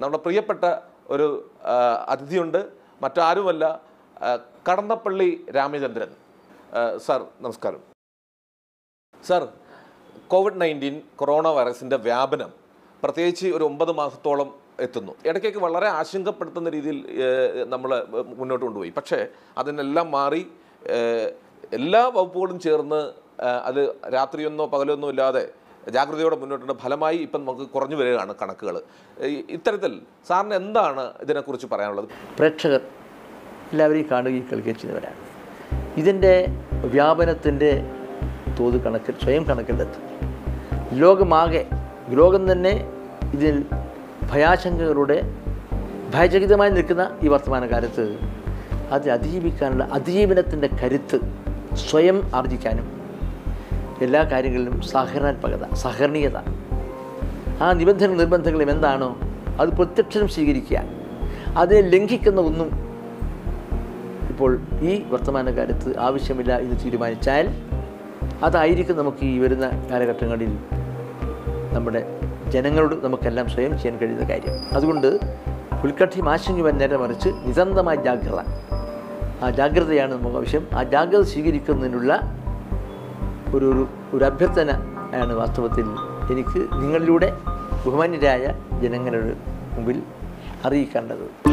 നമ്മുടെ പ്രിയപ്പെട്ട ഒരു ആ, അതിഥിയുണ്ട് മറ്റാരുമല്ല ആ, കടന്നപ്പള്ളി രാമചന്ദ്രൻ ആ, സാർ നമസ്കാരം സാർ കോവിഡ് നയൻറ്റീൻ കൊറോണ വൈറസിൻ്റെ വ്യാപനം പ്രത്യേകിച്ച് ഒരു ഒമ്പത് മാസത്തോളം എത്തുന്നു ഇടയ്ക്കൊക്കെ വളരെ ആശങ്കപ്പെടുത്തുന്ന രീതിയിൽ നമ്മൾ മുന്നോട്ട് കൊണ്ടുപോയി പക്ഷേ അതിനെല്ലാം മാറി ഏഹ്, എല്ലാ വകുപ്പുകളും ചേർന്ന് ഏഹ്, അത് രാത്രിയൊന്നോ പകലൊന്നോ ഇല്ലാതെ ജാഗ്രതയോടെ മുന്നോട്ടുണ്ട് ഫലമായി ഇപ്പം നമുക്ക് കുറഞ്ഞു വരികയാണ് കണക്കുകൾ ഇത്തരത്തിൽ സാറിന് എന്താണ് ഇതിനെക്കുറിച്ച് പറയാനുള്ളത് പ്രേക്ഷകർ എല്ലാവരെയും കാണുകയും കേൾക്കുകയും ചെയ്യുന്നവരാണ് ഇതിൻ്റെ വ്യാപനത്തിൻ്റെ തോത് കണക്കിൽ സ്വയം കണക്കിലെത്തും ലോകമാകെ ലോകം തന്നെ ഇതിൽ ഭയാശങ്കകളുടെ ഭയചകിതമായി നിൽക്കുന്ന ഈ വർത്തമാനകാലത്ത് അത് അതിജീവിക്കാനുള്ള അതിജീവനത്തിൻ്റെ കരുത്ത് സ്വയം ആർജിക്കാനും എല്ലാ കാര്യങ്ങളിലും സഹകരണാത്മകത സഹകരണീയത ആ നിബന്ധന നിർബന്ധങ്ങളും എന്താണോ അത് പ്രത്യക്ഷരം സ്വീകരിക്കുക അതിനെ ലംഘിക്കുന്ന ഒന്നും ഇപ്പോൾ ഈ വർത്തമാനകാലത്ത് ആവശ്യമില്ല എന്ന് തീരുമാനിച്ചാൽ അതായിരിക്കും നമുക്ക് ഈ വരുന്ന കാലഘട്ടങ്ങളിൽ നമ്മുടെ ജനങ്ങളോട് നമുക്കെല്ലാം സ്വയം ചെയ്യാൻ കഴിയുന്ന കാര്യം അതുകൊണ്ട് ഉത്കണ്ഠയും ആശങ്കയും നേരെ മറിച്ച് നിതാന്തമായ ജാഗ്രത ആ ജാഗ്രതയാണ് നമുക്ക് ആവശ്യം ആ ജാഗ്രത സ്വീകരിക്കുന്നതിനുള്ള ഒരു ഒരു ഒരു അഭ്യർത്ഥന ആണ് വാസ്തവത്തിൽ എനിക്ക് നിങ്ങളിലൂടെ ബഹുമാന്യരായ ജനങ്ങളുടെ മുമ്പിൽ അറിയിക്കേണ്ടത്